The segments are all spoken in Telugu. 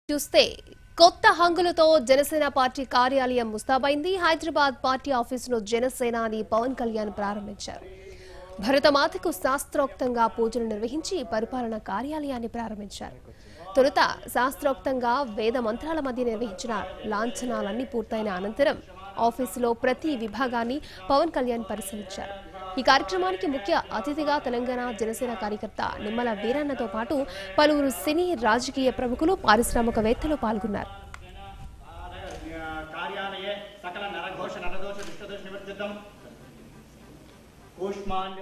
చూస్తే కొత్త హంగులతో జనసేన పార్టీ కార్యాలయం ముస్తాబైంది హైదరాబాద్ పార్టీ ఆఫీసులో జనసేనాని పవన్ కళ్యాణ్ ప్రారంభించారు భరతమాతకు శాస్త్రోక్తంగా పూజలు నిర్వహించి పరిపాలన కార్యాలయాన్ని ప్రారంభించారు తొలుత శాస్త్రోక్తంగా వేద మంత్రాల మధ్య నిర్వహించిన లాంఛనాలన్నీ పూర్తయిన అనంతరం ఆఫీసులో ప్రతి విభాగాన్ని పవన్ కళ్యాణ్ పరిశీలించారు ఈ కార్యక్రమానికి ముఖ్య అతిథిగా తెలంగాణ జనసేన కార్యకర్త నిమ్మల వీరన్నతో పాటు పలువురు సినీ రాజకీయ ప్రముఖులు పారిశ్రామికవేత్తలు పాల్గొన్నారు కార్యాలయే సకల నరఘోష నరదోష దుష్టదోష నివర్తితం కూష్మాండ్యం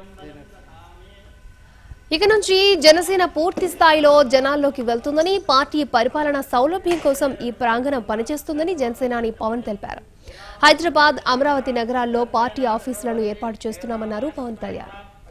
ఇక నుంచి జనసేన పూర్తి స్థాయిలో జనాల్లోకి వెళ్తుందని పార్టీ పరిపాలన సౌలభ్యం కోసం ఈ ప్రాంగణం పనిచేస్తుందని జనసేనాని పవన్ తెలిపారు హైదరాబాద్ అమరావతి నగరాల్లో పార్టీ ఆఫీసులను ఏర్పాటు చేస్తున్నామన్నారు పవన్ కళ్యాణ్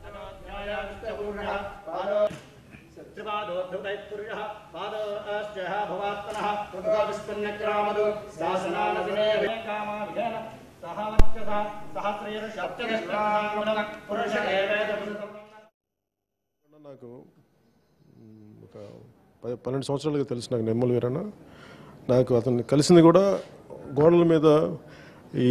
త్రిపాదో ధృతైపుర్యః పాదో అశ్చః భవాత్మనః రుద్రావిస్పన్నక్రామదు శాసనానదినే కామా విధేన సహవచ్చస సహస్రేణ పురుష ఏవేద పురుషం నాకు మ్, ఒక ప- పన్నెండు సంవత్సరాలుగా తెలుసు నాకు నెమ్మల వీరన్న నాకు అతన్ని కలిసింది కూడా గోడల మీద ఈ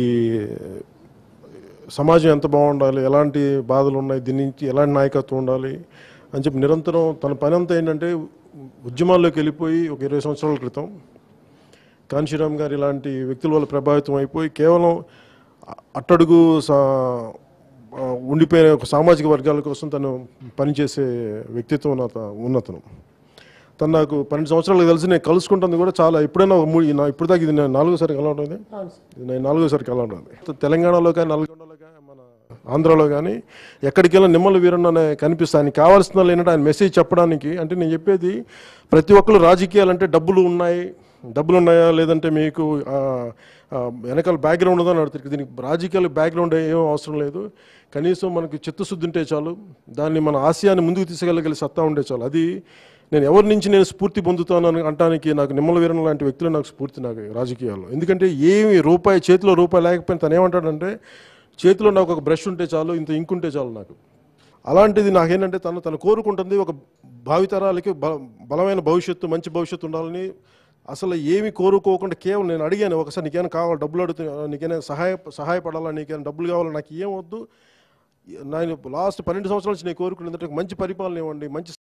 సమాజం ఎంత బాగుండాలి ఎలాంటి బాధలు ఉన్నాయి దీని నుంచి ఎలాంటి నాయకత్వం ఉండాలి అని చెప్పి నిరంతరం తన పని అంతా ఏంటంటే ఉద్యమాల్లోకి వెళ్ళిపోయి ఒక ఇరవై సంవత్సరాల క్రితం కాంశీరామ్ గారు ఇలాంటి వ్యక్తుల వల్ల ప్రభావితం అయిపోయి కేవలం అ- అట్టడుగు సా ఆ, ఉండిపోయిన ఒక సామాజిక వర్గాల కోసం తను పనిచేసే వ్యక్తిత్వం ఉన్న త- ఉన్నతను తను నాకు పన్నెండు సంవత్సరాలు కలిసి నేను కలుసుకుంటుంది కూడా చాలా ఎప్పుడైనా ఒక మూడు నా ఇప్పుడు దాకా ఇది నేను నాలుగోసారి కలవడం ఇది ఇది నేను నాలుగోసారి కలవడం ఇది. తెలంగాణలో కానీ నల్గొండలో కానీ మన ఆంధ్రాలో కానీ ఎక్కడికి వెళ్ళినా నిమ్మల వీరన్న అనే కనిపిస్తే ఆయన కావాల్సిన లేనట్టు ఆయన మెసేజ్ చెప్పడానికి అంటే నేను చెప్పేది ప్రతి ఒక్కరు రాజకీయాలు అంటే డబ్బులు ఉన్నాయి డబ్బులు ఉన్నాయా లేదంటే మీకు ఆ, ఆ, వెనకాల బ్యాక్గ్రౌండ్ ఉందని అడుగుతారు దీనికి రాజకీయాల బ్యాక్గ్రౌండ్ ఏం అవసరం లేదు కనీసం మనకి చిత్తశుద్ధి ఉంటే చాలు దాన్ని మన ఆశయాన్ని ముందుకు తీసుకెళ్ళగలిగే సత్తా ఉంటే చాలు అది నేను ఎవరి నుంచి నేను స్ఫూర్తి పొందుతాను అని అంటానికి నాకు నిమ్మల వీరణ లాంటి వ్యక్తులు నాకు స్ఫూర్తి నాకు రాజకీయాల్లో ఎందుకంటే ఏమి రూపాయి చేతిలో రూపాయి లేకపోయినా తను ఏమంటాడంటే చేతిలో నాకు ఒక బ్రష్ ఉంటే చాలు ఇంత ఇంక్ ఉంటే చాలు నాకు అలాంటిది నాకేంటంటే తను తను కోరుకుంటుంది ఒక భావితరాలకి బ- బలమైన భవిష్యత్తు మంచి భవిష్యత్తు ఉండాలని అసలు ఏమి కోరుకోకుండా కేవలం నేను అడిగాను ఒకసారి నీకేమైనా కావాలి డబ్బులు అడుగుతున్నా నీకైనా సహాయ సహాయపడాలా నీకైనా డబ్బులు కావాలా నాకు ఏం వద్దు నేను లాస్ట్ పన్నెండు సంవత్సరాల నుంచి నేను కోరుకునేది మంచి పరిపాలన ఇవ్వండి మంచి